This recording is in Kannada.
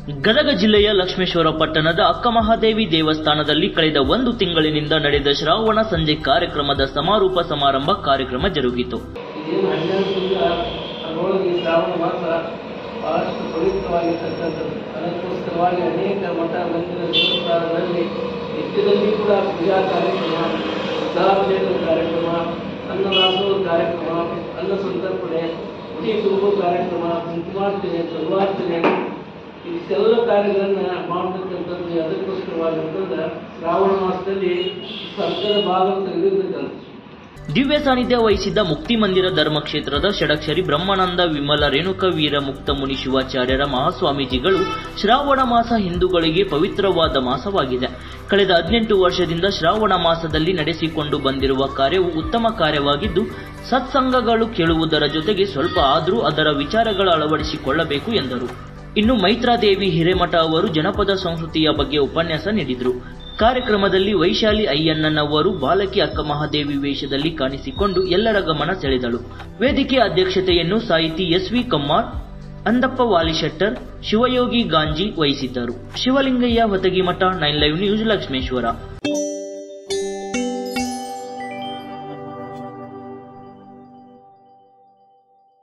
ಗದಗ ಜಿಲ್ಲೆಯ ಲಕ್ಷ್ಮೇಶ್ವರ ಪಟ್ಟಣದ ಅಕ್ಕಮಹಾದೇವಿ ದೇವಸ್ಥಾನದಲ್ಲಿ ಕಳೆದ ಒಂದು ತಿಂಗಳಿನಿಂದ ನಡೆದ ಶ್ರಾವಣ ಸಂಜೆ ಕಾರ್ಯಕ್ರಮದ ಸಮಾರೋಪ ಸಮಾರಂಭ ಕಾರ್ಯಕ್ರಮ ಜರುಗಿತು ಇದೇನು ಹನ್ನೆರಡು ತಿಂಗಳ ಅದರೊಳಗೆ ಶ್ರಾವಣ ಮಾಸ ಬಹಳಷ್ಟು ಪವಿತ್ರವಾಗಿರ್ತಕ್ಕಂಥದ್ದು ಅದಕ್ಕೋಸ್ಕರವಾಗಿ ಅನೇಕ ಮಠ ಮಂದಿರ ದೇವಸ್ಥಾನಗಳಲ್ಲಿ ನಿತ್ಯದಲ್ಲಿ ಕೂಡ ಪೂಜಾ ಕಾರ್ಯಕ್ರಮ ವೃದ್ಧಾಭಿಷೇಕ ಕಾರ್ಯಕ್ರಮ ಅನ್ನದಾಸೋಹ ಕಾರ್ಯಕ್ರಮ ಅನ್ನ ಸಂತರ್ಪಣೆ ಉಡಿ ತುಂಬು ಕಾರ್ಯಕ್ರಮ ಕುಂಕುಮಾರ್ಚನೆ ಸರ್ವಾರ್ಚನೆ ಇಷ್ಟೆಲ್ಲ ಕಾರ್ಯಗಳನ್ನ ಮಾಡತಕ್ಕಂಥದ್ದು ಅದಕ್ಕೋಸ್ಕರವಾಗಿರ್ತಂದ್ರೆ ಶ್ರಾವಣ ಮಾಸದಲ್ಲಿ ಸರ್ಕಾರ ಭಾಗ ತೆಗೆದಿರ್ತಕ್ಕಂಥ ದಿವ್ಯ ಸಾನ್ನಿಧ್ಯ ವಹಿಸಿದ್ದ ಮುಕ್ತಿ ಮಂದಿರ ಧರ್ಮಕ್ಷೇತ್ರದ ಷಡಕ್ಷರಿ ಬ್ರಹ್ಮಾನಂದ ವಿಮಲ ರೇಣುಕ ವೀರ ಮುಕ್ತ ಮುನಿ ಶಿವಾಚಾರ್ಯರ ಮಹಾಸ್ವಾಮೀಜಿಗಳು ಶ್ರಾವಣ ಮಾಸ ಹಿಂದೂಗಳಿಗೆ ಪವಿತ್ರವಾದ ಮಾಸವಾಗಿದೆ ಕಳೆದ ಹದಿನೆಂಟು ವರ್ಷದಿಂದ ಶ್ರಾವಣ ಮಾಸದಲ್ಲಿ ನಡೆಸಿಕೊಂಡು ಬಂದಿರುವ ಕಾರ್ಯವು ಉತ್ತಮ ಕಾರ್ಯವಾಗಿದ್ದು ಸತ್ಸಂಗಗಳು ಕೇಳುವುದರ ಜೊತೆಗೆ ಸ್ವಲ್ಪ ಆದರೂ ಅದರ ವಿಚಾರಗಳ ಅಳವಡಿಸಿಕೊಳ್ಳಬೇಕು ಎಂದರು ಇನ್ನು ಮೈತ್ರಾದೇವಿ ಹಿರೇಮಠ ಅವರು ಜನಪದ ಸಂಸ್ಕೃತಿಯ ಬಗ್ಗೆ ಉಪನ್ಯಾಸ ನೀಡಿದರು ಕಾರ್ಯಕ್ರಮದಲ್ಲಿ ವೈಶಾಲಿ ಅಯ್ಯಣ್ಣನವರು ಬಾಲಕಿ ಅಕ್ಕ ಮಹಾದೇವಿ ವೇಷದಲ್ಲಿ ಕಾಣಿಸಿಕೊಂಡು ಎಲ್ಲರ ಗಮನ ಸೆಳೆದಳು ವೇದಿಕೆ ಅಧ್ಯಕ್ಷತೆಯನ್ನು ಸಾಹಿತಿ ಎಸ್ ವಿ ಕಮ್ಮಾರ್ ಅಂದಪ್ಪ ವಾಲಿಶೆಟ್ಟರ್ ಶಿವಯೋಗಿ ಗಾಂಜಿ ವಹಿಸಿದ್ದರು Shivalingaiah Hotagimath nine live news Lakshmeshwar